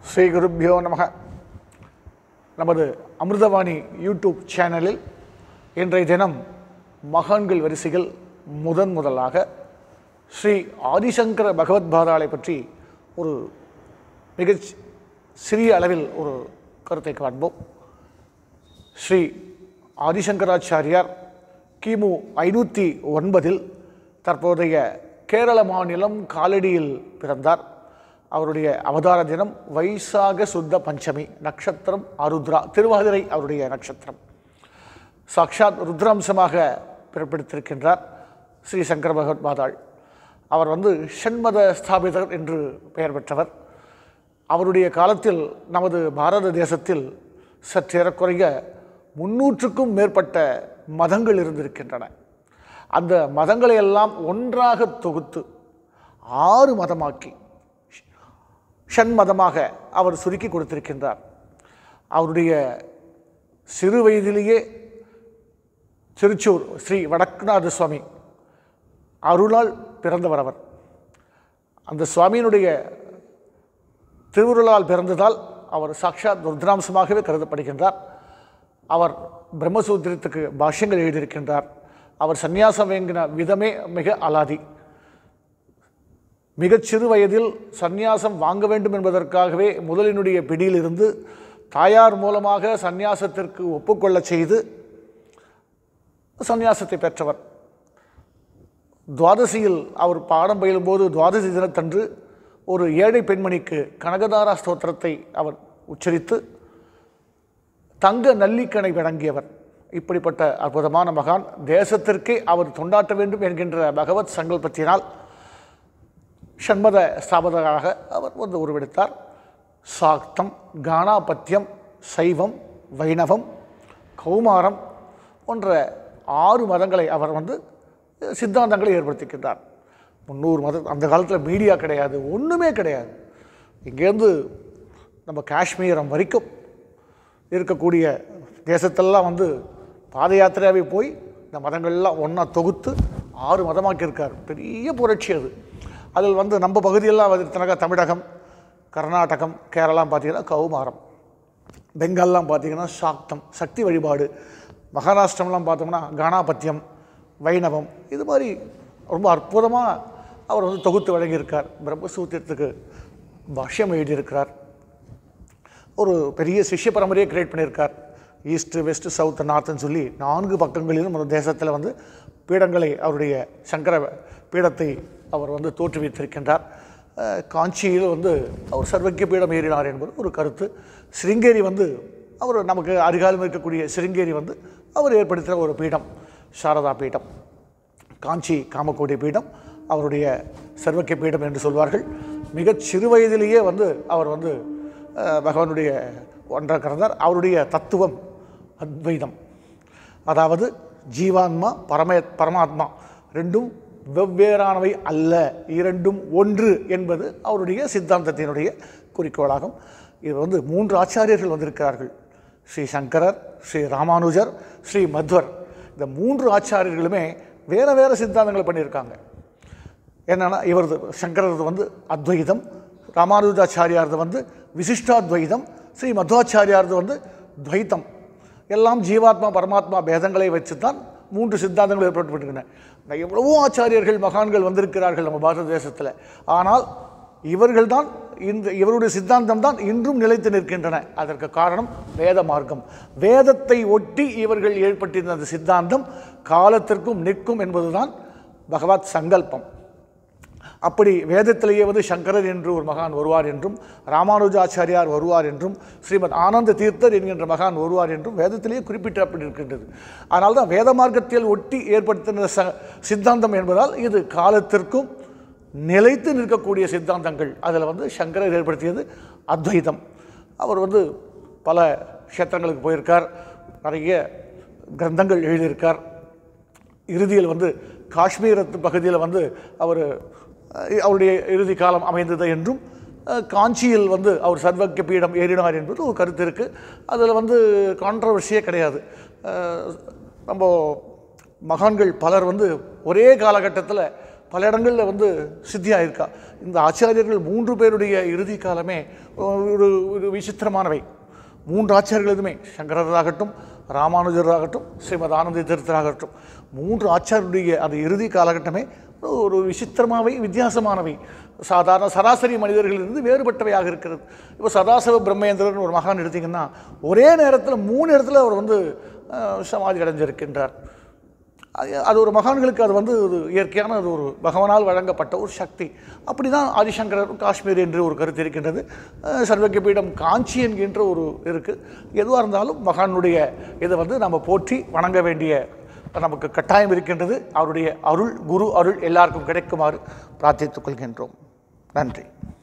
ஸ்ரீ குருப்பியோ நமக நமது அமிர்தவாணி யூடியூப் சேனலில் இன்றைய தினம் மகான்கள் வரிசையில் முதன் முதலாக ஸ்ரீ ஆதிசங்கர பகவத் பாதாளை பற்றி ஒரு மிக சிறிய அளவில் ஒரு கருத்தை காண்போம் ஸ்ரீ ஆதிசங்கராச்சாரியார் கிமு ஐநூற்றி ஒன்பதில் தற்போதைய கேரள மாநிலம் காலடியில் பிறந்தார் அவருடைய அவதார தினம் வைசாக சுத்த பஞ்சமி நட்சத்திரம் அருத்ரா திருவாதிரை அவருடைய நட்சத்திரம் சாக்ஷாத் ருத்ராம்சமாக பிறப்பிடித்திருக்கின்றார் ஸ்ரீ சங்கர பகவத் பாதாள் அவர் வந்து ஷண்மத ஸ்தாபிதர் என்று பெயர் பெற்றவர் அவருடைய காலத்தில் நமது பாரத தேசத்தில் சற்றேறக்குறைய முன்னூற்றுக்கும் மேற்பட்ட மதங்கள் இருந்திருக்கின்றன அந்த மதங்களை எல்லாம் ஒன்றாக தொகுத்து ஆறு மதமாக்கி ஷண்மதமாக அவர் சுருக்கி கொடுத்திருக்கின்றார் அவருடைய சிறு வயதிலேயே திருச்சூர் ஸ்ரீ வடக்குநாத சுவாமி அருளால் பிறந்தவர் அவர் அந்த சுவாமியினுடைய திருவுருளால் பிறந்ததால் அவர் சாக்ஷாத் ருத்ராம்சமாகவே கருதப்படுகின்றார் அவர் பிரம்மசூத்திரத்துக்கு பாஷ்யங்கள் எழுதியிருக்கின்றார் அவர் சந்நியாசம் வேங்கின விதமே மிக அலாதி மிகச் சிறு வயதில் சந்நியாசம் வாங்க வேண்டும் என்பதற்காகவே முதலினுடைய பிடியிலிருந்து தாயார் மூலமாக சந்நியாசத்திற்கு ஒப்புக்கொள்ளச் செய்து சந்நியாசத்தை பெற்றவர் துவாதசியில் அவர் பாடம் பயிலும்போது துவாதசி தினத்தன்று ஒரு ஏழை பெண்மணிக்கு கனகதாரா ஸ்தோத்திரத்தை அவர் உச்சரித்து தங்க நல்லிக்கணை வழங்கியவர் இப்படிப்பட்ட அற்புதமான மகான் தேசத்திற்கே அவர் தொண்டாற்ற வேண்டும் என்கின்ற பகவத் சங்கல்பத்தினால் ஷண்மத ஸ்தாபகராக அவர் வந்து உருவெடுத்தார் சாக்தம் கானாபத்தியம் சைவம் வைணவம் கௌமாரம் போன்ற ஆறு மதங்களை அவர் வந்து சித்தாந்தங்களை ஏற்படுத்திக்கின்றார் முந்நூறு மதம் அந்த காலத்தில் மீடியா கிடையாது ஒன்றுமே கிடையாது இங்கேருந்து நம்ம காஷ்மீரம் வரைக்கும் இருக்கக்கூடிய தேசத்தெல்லாம் வந்து பாத யாத்திரையாகவே போய் இந்த மதங்கள்லாம் ஒன்றா தொகுத்து ஆறு மதமாக்கியிருக்கார் பெரிய புரட்சி அது அதில் வந்து நம்ம பகுதியெல்லாம் வந்துருத்தனாக்கா தமிழகம் கர்நாடகம் கேரளாம் பார்த்தீங்கன்னா கௌமாரம் பெங்கால்லாம் பார்த்தீங்கன்னா சாக்தம் சக்தி வழிபாடு மகாராஷ்டிரம்லாம் பார்த்தோம்னா கானாபத்தியம் வைணவம் இது மாதிரி ரொம்ப அற்புதமாக அவர் வந்து தொகுத்து வழங்கியிருக்கார் பிரம்மசூத்திரத்துக்கு பாஷ்யம் எழுதியிருக்கிறார் ஒரு பெரிய சிஷ்ய பரம்பரையை கிரியேட் பண்ணியிருக்கார் ஈஸ்ட்டு வெஸ்ட்டு சவுத் நார்த்துன்னு சொல்லி நான்கு பக்கங்களிலும் அந்த தேசத்தில் வந்து பீடங்களை அவருடைய சங்கர பீடத்தை அவர் வந்து தோற்றுவித்திருக்கின்றார் அஹ், காஞ்சியில் வந்து அவர் சர்வக்கிய பீடம் ஏறினார் என்பது ஒரு கருத்து சிருங்கேரி வந்து அவர் நமக்கு அருகாலம் இருக்கக்கூடிய சிருங்கேரி வந்து அவர் ஏற்படுத்தின ஒரு பீடம் சாரதா பீடம் காஞ்சி காமக்கோடி பீடம் அவருடைய சர்வக்கிய பீடம் என்று சொல்வார்கள் மிகச் சிறு வயதிலேயே வந்து அவர் வந்து அஹ், பகவானுடைய ஒன்றாக கறந்தார் அவருடைய தத்துவம் அத்வைதம் அதாவது ஜீவாத்மா பரம பரமாத்மா ரெண்டும் வெவ்வேறானவை அல்ல இரண்டும் ஒன்று என்பது அவருடைய சித்தாந்தத்தினுடைய குறிக்கோளாகும் இது வந்து மூன்று ஆச்சாரியர்கள் வந்திருக்கிறார்கள் ஸ்ரீ சங்கரர் ஸ்ரீ ராமானுஜர் ஸ்ரீ மத்வர் இந்த மூன்று ஆச்சாரியர்களுமே வேறு வேறு சித்தாந்தங்களை பண்ணியிருக்காங்க என்னன்னா இவரது சங்கரது வந்து அத்வைதம் ராமானுஜாச்சாரியாரது வந்து விசிஷ்டாத்வைதம் ஸ்ரீ மத்வாச்சாரியாரது வந்து துவைத்தம் எல்லாம் ஜீவாத்மா பரமாத்மா பேதங்களை வச்சு தான் மூன்று சித்தாந்தங்கள் ஏற்பட்டுவிட்டன எவ்வளவோ ஆச்சாரியர்கள் மகான்கள் வந்திருக்கிறார்கள் நம்ம பாரத தேசத்தில் ஆனால் இவர்கள் தான் இந்த இவருடைய சித்தாந்தம் தான் இன்றும் நிலைத்து நிற்கின்றன அதற்கு காரணம் வேத மார்க்கம் வேதத்தை ஒட்டி இவர்கள் ஏற்பட்டிருந்த அந்த சித்தாந்தம் காலத்திற்கும் நிற்கும் என்பதுதான் பகவத் சங்கல்பம் அப்படி வேதத்திலேயே வந்து சங்கரர் என்று ஒரு மகான் வருவார் என்றும் ராமானுஜாச்சாரியார் வருவார் என்றும் ஸ்ரீமத் ஆனந்த தீர்த்தர் என்கின்ற மகான் வருவார் என்றும் வேதத்திலேயே குறிப்பிட்டிருக்கின்றது ஆனால் தான் வேத மார்க்கத்தில் ஒட்டி ஏற்படுத்தின ச சித்தாந்தம் என்பதால் இது காலத்திற்கும் நிலைத்து நிற்கக்கூடிய சித்தாந்தங்கள் அதில் வந்து சங்கரர் ஏற்படுத்தியது அத்வைதம் அவர் வந்து பல க்ஷேத்திரங்களுக்கு போயிருக்கார் நிறைய கிரந்தங்கள் எழுதியிருக்கார் இறுதியில் வந்து காஷ்மீரத்து பகுதியில் வந்து அவர் அஹ், அவருடைய இறுதி காலம் அமைந்தது என்றும் அஹ், காஞ்சியில் வந்து அவர் சர்வக்கிய பீடம் ஏறினார் என்பது ஒரு கருத்து இருக்குது அதில் வந்து கான்ட்ரவர்சியே கிடையாது அஹ், நம்ம மகான்கள் பலர் வந்து ஒரே காலகட்டத்தில் பல இடங்களில் வந்து சித்தியாக இருக்கா இந்த ஆச்சாரியர்கள் மூன்று பேருடைய இறுதி காலமே ஒரு ஒரு விசித்திரமானவை மூன்று ஆச்சாரியர்களுமே சங்கரராகட்டும் ராமானுஜராகட்டும் ஸ்ரீமத் ஆனந்த தீர்த்தராகட்டும் மூன்று ஆச்சாரியருடைய அந்த இறுதி காலகட்டமே ஒரு விசித்திரமானவை வித்தியாசமானவை சாதாரண சராசரி மனிதர்களிலிருந்து வேறுபட்டவையாக இருக்கிறது இப்போ சதாசிவ பிரம்மேந்திரன் ஒரு மகான் எடுத்தீங்கன்னா ஒரே நேரத்தில் மூணு இடத்துல அவர் வந்து அஹ், சமாதி அடைஞ்சிருக்கின்றார் அது- அது ஒரு மகான்களுக்கு அது வந்து ஒரு இயற்கையான அது ஒரு பகவானால் வழங்கப்பட்ட ஒரு சக்தி அப்படி தான் ஆதிசங்கரர் காஷ்மீர் என்று ஒரு கருத்து இருக்கின்றது அஹ் சர்வஜ்ய பீடம் காஞ்சி என்கின்ற ஒரு இருக்குது எதுவாக இருந்தாலும் மகானுடைய இதை வந்து நம்ம போற்றி வணங்க வேண்டிய நமக்கு கட்டாயம் இருக்கின்றது அவருடைய அருள் குரு அருள் எல்லாருக்கும் கிடைக்குமாறு பிரார்த்தித்துக் கொள்கின்றோம் நன்றி